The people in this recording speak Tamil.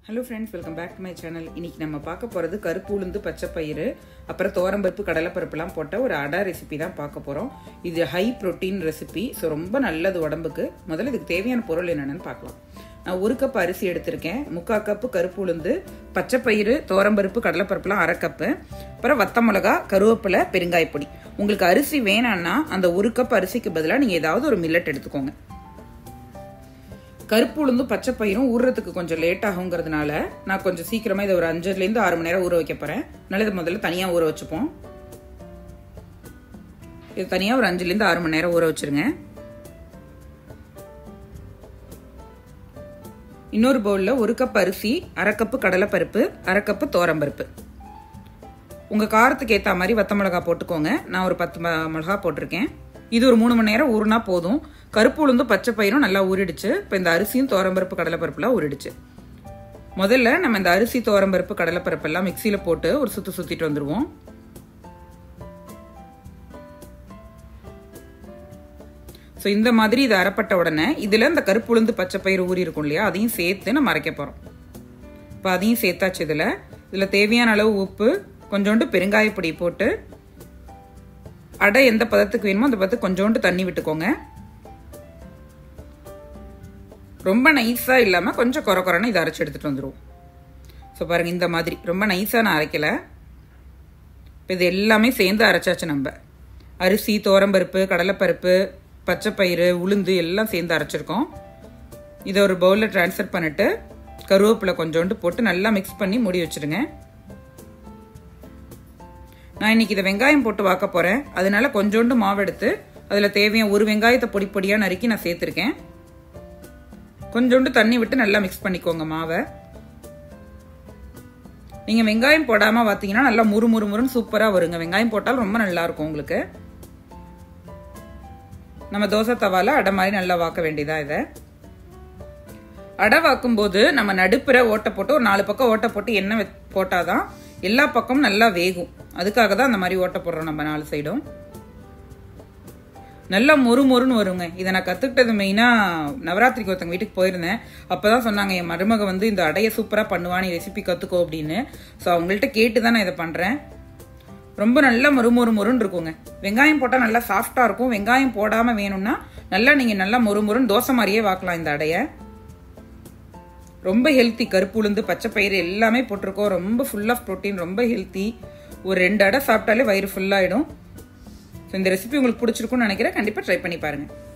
hello friends welcome back to my channel இன்னைக்கு நம்ம பார்க்க போகிறது கருப்பு உளுந்து பச்சை பயிறு அப்புறம் தோரம்பருப்பு கடலைப்பருப்புலாம் போட்ட ஒரு அடா ரெசிபி தான் பார்க்க போகிறோம் இது ஹை ப்ரோட்டீன் ரெசிபி ஸோ ரொம்ப நல்லது உடம்புக்கு முதல்ல இதுக்கு தேவையான பொருள் என்னென்னு பார்க்கலாம் நான் ஒரு கப் அரிசி எடுத்திருக்கேன் முக்கால் கப்பு கருப்பு உளுந்து பச்சை பயிறு தோரம்பருப்பு கடலைப்பருப்புலாம் அரை கப்பு அப்புறம் வத்த மிளகா கருவேப்பிலை பெருங்காயப்பொடி உங்களுக்கு அரிசி வேணான்னா அந்த ஒரு கப் அரிசிக்கு பதிலாக நீங்கள் ஏதாவது ஒரு மில்லட் எடுத்துக்கோங்க கருப்பு உளுந்து பச்சை பயிரும் ஊறுறதுக்கு கொஞ்சம் லேட் ஆகுங்கிறதுனால நான் கொஞ்சம் சீக்கிரமா இதை ஒரு அஞ்சுலேருந்து ஆறு மணி நேரம் ஊற வைக்க போறேன் அதனால இதை முதல்ல தனியாக ஊற வச்சுப்போம் இது தனியாக ஒரு அஞ்சுலேருந்து ஆறு மணி நேரம் ஊற வச்சிருங்க இன்னொரு பவுலில் ஒரு கப் அரிசி அரை கப்பு கடலைப்பருப்பு அரை கப்பு தோரம்பருப்பு உங்கள் காரத்துக்கு ஏற்ற மாதிரி வத்த மிளகா போட்டுக்கோங்க நான் ஒரு பத்து மிளகா போட்டிருக்கேன் இது ஒரு மூணு மணி நேரம் ஊறுனா போதும் கருப்பு உளுந்து பச்சை பயிரும் நல்லா ஊறிடுச்சு இப்போ இந்த அரிசியும் தோரம்பருப்பு கடலைப்பருப்புலாம் ஊறிடுச்சு முதல்ல நம்ம இந்த அரிசி தோரம்பருப்பு கடலைப்பருப்பு எல்லாம் மிக்சியில் போட்டு ஒரு சுத்து சுத்திட்டு வந்துடுவோம் ஸோ இந்த மாதிரி இது அரைப்பட்ட உடனே இதில் இந்த கருப்பு உளுந்து பச்சை பயிர் ஊறி இருக்கும் இல்லையா அதையும் சேர்த்து நம்ம அரைக்க போகிறோம் இப்போ அதையும் சேர்த்தாச்சு இதில் இதில் தேவையான அளவு உப்பு கொஞ்சோண்டு பெருங்காயப்பொடி போட்டு அடை எந்த பதத்துக்கு வேணுமோ அந்த பதத்துக்கு கொஞ்சோண்டு தண்ணி விட்டுக்கோங்க ரொம்ப நைஸாக இல்லாமல் கொஞ்சம் குறை குறைன்னு இதை அரைச்சி எடுத்துகிட்டு வந்துடுவோம் ஸோ பாருங்கள் இந்த மாதிரி ரொம்ப நைஸாக நான் அரைக்கலை இப்போ இது எல்லாமே சேர்ந்து அரைச்சாச்சு நம்ம அரிசி தோரம்பருப்பு கடலைப்பருப்பு பச்சைப்பயிறு உளுந்து எல்லாம் சேர்ந்து அரைச்சிருக்கோம் இதை ஒரு பவுலில் ட்ரான்ஸ்ஃபர் பண்ணிவிட்டு கருவேப்பிலை கொஞ்சோண்டு போட்டு நல்லா மிக்ஸ் பண்ணி மூடி வச்சுருங்க நான் இன்னைக்கு இதை வெங்காயம் போட்டு வாக்க போகிறேன் அதனால கொஞ்சோண்டு மாவு எடுத்து அதில் தேவையான ஒரு வெங்காயத்தை பொடி பொடியாக நறுக்கி நான் சேர்த்துருக்கேன் கொஞ்சோண்டு தண்ணி விட்டு நல்லா மிக்ஸ் பண்ணிக்கோங்க மாவை நீங்கள் வெங்காயம் போடாமல் பார்த்தீங்கன்னா நல்லா முறு முறு முறுன்னு சூப்பராக வருங்க வெங்காயம் போட்டால் ரொம்ப நல்லா இருக்கும் உங்களுக்கு நம்ம தோசை தவால அடை மாதிரி நல்லா வாக்க வேண்டியதா இதை அடை வாக்கும் போது நம்ம நடுப்புற ஓட்டை போட்டு ஒரு நாலு பக்கம் ஓட்டை போட்டு எண்ணெய் போட்டாதான் எல்லா பக்கமும் நல்லா வேகும் அதுக்காக தான் அந்த மாதிரி ஓட்ட போடுறோம் நம்ம நாலு சைடும் நல்லா மொறு மொறுன்னு வருங்க இதை நான் கற்றுக்கிட்டது மெயினாக நவராத்திரிக்கு ஒருத்தங்க வீட்டுக்கு போயிருந்தேன் அப்போ தான் சொன்னாங்க என் மருமக வந்து இந்த அடையை சூப்பராக பண்ணுவான்னு ரெசிபி கற்றுக்கோ அப்படின்னு ஸோ அவங்கள்ட்ட கேட்டு தான் நான் இதை பண்ணுறேன் ரொம்ப நல்லா மொறு மொறு மொறுன்னு இருக்குங்க வெங்காயம் போட்டால் நல்லா சாஃப்டாக இருக்கும் வெங்காயம் போடாமல் வேணும்னா நல்லா நீங்கள் நல்லா மொறு மொறுன்னு தோசை மாதிரியே வாக்கலாம் இந்த அடையை ரொம்ப ஹெல்த்தி கருப்பு உளுந்து பச்சை பயிறு எல்லாமே போட்டிருக்கோம் ரொம்ப ஃபுல் ஆஃப் ப்ரோட்டீன் ரொம்ப ஹெல்த்தி ஒரு ரெண்டு அடை சாப்பிட்டாலே வயிறு ஃபுல்லாகிடும் ஸோ இந்த ரெசிபி உங்களுக்கு பிடிச்சிருக்கும்னு நினைக்கிறேன் கண்டிப்பாக ட்ரை பண்ணி பாருங்கள்